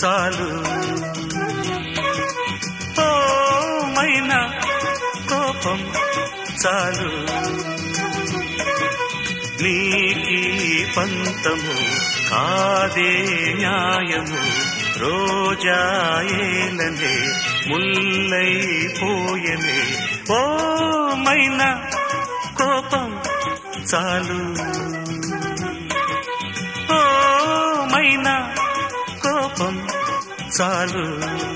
చాలు ఓ మైనా కోపం చాలు నీకి పంతము కాదే న్యాయము రోజాయేలనే ముల్లై పోయనే ఓ మైనా కోపం చాలు ఓ మైనా కోపం చాలు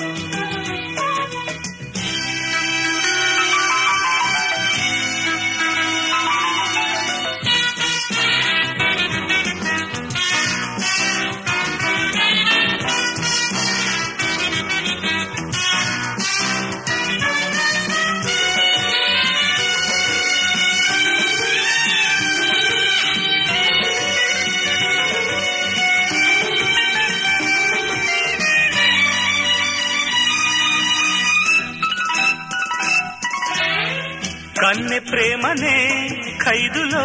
కన్నె ప్రేమనే ఖైదులో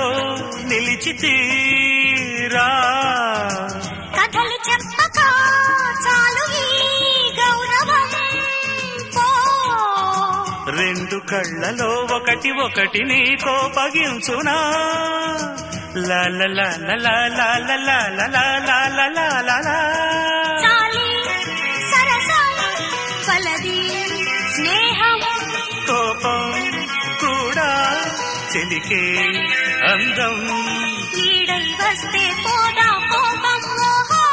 నిలిచితీరా కథలు చెప్పక చాలు ఈ గౌరవం పో రెండు కళ్ళలో ఒకటి ఒకటి నీ కోపగించునా లాల లాల లాల లాల లాల లాల లాల చాలి సరసం కలది స్నేహం కోపం కూడా చెలికే అందం ఈడై వస్తే పోదా కోపం ఓహో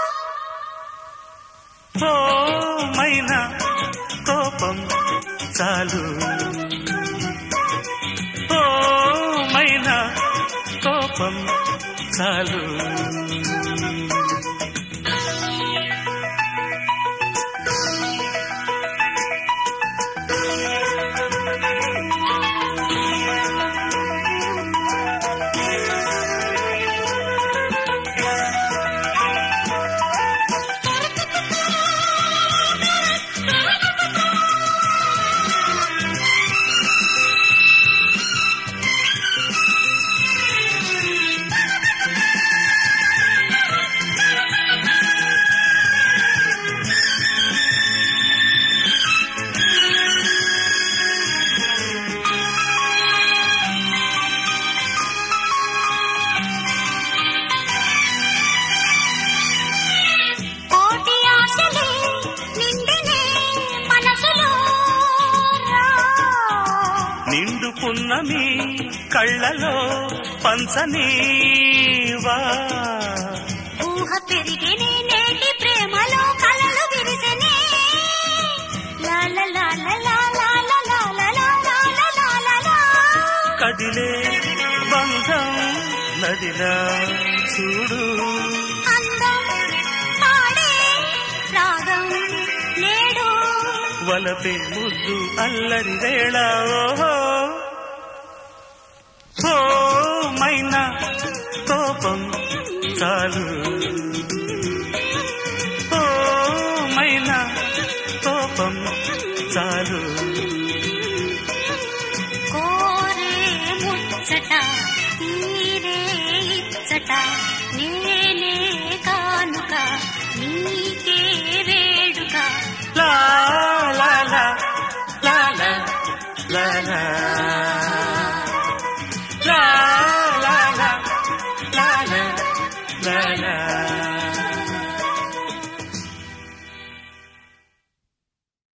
ఓ మైనా కోపం చాలు ఓ మైనా కోపం చాలు కోటి ఆశలే నిండినే మనసులో రా. నిండు పున్నమి కళ్ళలో పంచనీవా ఊహ పెరిగినే నేటి ప్రేమలో కలలు విరిసెనే లాల లాల లాల లాల లాల లాల లాల కదిలే బంధం నదిలా చూడు అందం పాడే రాగం నేడు వలపే ముద్దు అల్లరి వేళ ఓహో ఓ మైనా కోపం చాలు ఓ మైనా కోపం చాలు కోరే ముచ్చట తీరే ఇచ్చట